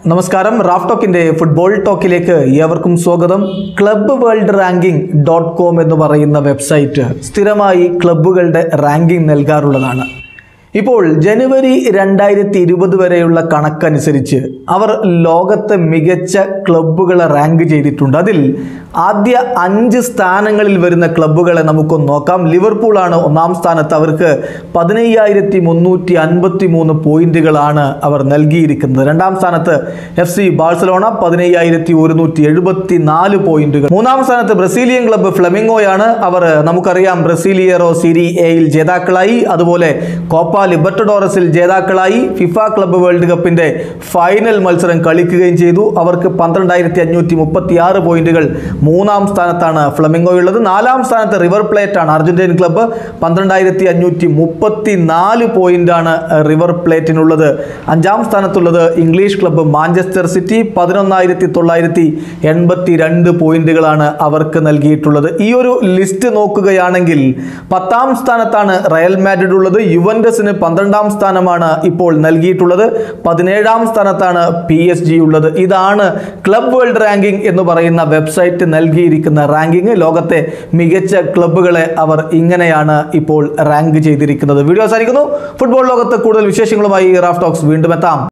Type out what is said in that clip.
നമസ്കാരം Raf ടോക്കിന്റെ football ടോക്കിലേക്ക് ഏവർക്കും സ്വാഗതം club world ranking dot com എന്ന് പറയുന്ന വെബ്സൈറ്റ് സ്ഥിരമായി ക്ലബ്ബുകളുടെ റാങ്കിംഗ് നൽകാറുള്ളതാണ് ഇപ്പോൾ ജനുവരി രണ്ടായിരത്തി ഇരുപത് വരെയുള്ള കണക്കനുസരിച്ച് അവർ ലോകത്തെ മികച്ച ക്ലബ്ബുകളെ റാങ്ക് ചെയ്തിട്ടുണ്ട് അതിൽ ആദ്യ അഞ്ച് സ്ഥാനങ്ങളിൽ വരുന്ന ക്ലബ്ബുകളെ നമുക്കൊന്ന് നോക്കാം ലിവർപൂളാണ് ഒന്നാം സ്ഥാനത്ത് അവർക്ക് പതിനയ്യായിരത്തി മുന്നൂറ്റി അൻപത്തി മൂന്ന് പോയിന്റുകളാണ് അവർ നൽകിയിരിക്കുന്നത് രണ്ടാം സ്ഥാനത്ത് എഫ് സി ബാഴ്സലോണ പതിനയ്യായിരത്തി ഒരുന്നൂറ്റി എഴുപത്തി നാല് പോയിന്റുകൾ മൂന്നാം സ്ഥാനത്ത് ബ്രസീലിയൻ ക്ലബ്ബ് ഫ്ലമിംഗോയാണ് അവർ നമുക്കറിയാം ബ്രസീലിയറോ സിരി എയിൽ ജേതാക്കളായി അതുപോലെ കോപ്പ ലിബർട്ടഡോറസിൽ ജേതാക്കളായി ഫിഫ ക്ലബ്ബ് വേൾഡ് കപ്പിന്റെ ഫൈനൽ മത്സരം കളിക്കുകയും ചെയ്തു അവർക്ക് പന്ത്രണ്ടായിരത്തി അഞ്ഞൂറ്റി മുപ്പത്തി ആറ് പോയിന്റുകൾ മൂന്നാം സ്ഥാനത്താണ് ഫ്ലമിംഗോയുള്ളത് നാലാം സ്ഥാനത്ത് റിവർ പ്ലേറ്റ് ആണ് അർജന്റീൻ ക്ലബ്ബ് പന്ത്രണ്ടായിരത്തി അഞ്ഞൂറ്റി മുപ്പത്തി നാല് പോയിന്റാണ് റിവർ പ്ലേറ്റിനുള്ളത് അഞ്ചാം സ്ഥാനത്തുള്ളത് ഇംഗ്ലീഷ് ക്ലബ്ബ് മാഞ്ചസ്റ്റർ സിറ്റി പതിനൊന്നായിരത്തി തൊള്ളായിരത്തി എൺപത്തി രണ്ട് പോയിന്റുകളാണ് അവർക്ക് നൽകിയിട്ടുള്ളത് ഈ ഒരു ലിസ്റ്റ് നോക്കുകയാണെങ്കിൽ പത്താം സ്ഥാനത്താണ് റയൽ മാഡ്രിഡ് ഉള്ളത് യുവൻഡസിന് പന്ത്രണ്ടാം സ്ഥാനമാണ് ഇപ്പോൾ നൽകിയിട്ടുള്ളത് പതിനേഴാം സ്ഥാനത്താണ് പി എസ് ജി ഉള്ളത് ഇതാണ് ക്ലബ് വേൾഡ് റാങ്കിംഗ് എന്ന് പറയുന്ന വെബ്സൈറ്റ് നൽകിയിരിക്കുന്ന റാങ്കിംഗ് ലോകത്തെ മികച്ച ക്ലബ്ബുകളെ അവർ ഇങ്ങനെയാണ് ഇപ്പോൾ റാങ്ക് ചെയ്തിരിക്കുന്നത് വീഡിയോ അവസാനിക്കുന്നു ഫുട്ബോൾ ലോകത്ത് കൂടുതൽ വിശേഷങ്ങളുമായി റാഫ് ടോക്സ് വീണ്ടും എത്താം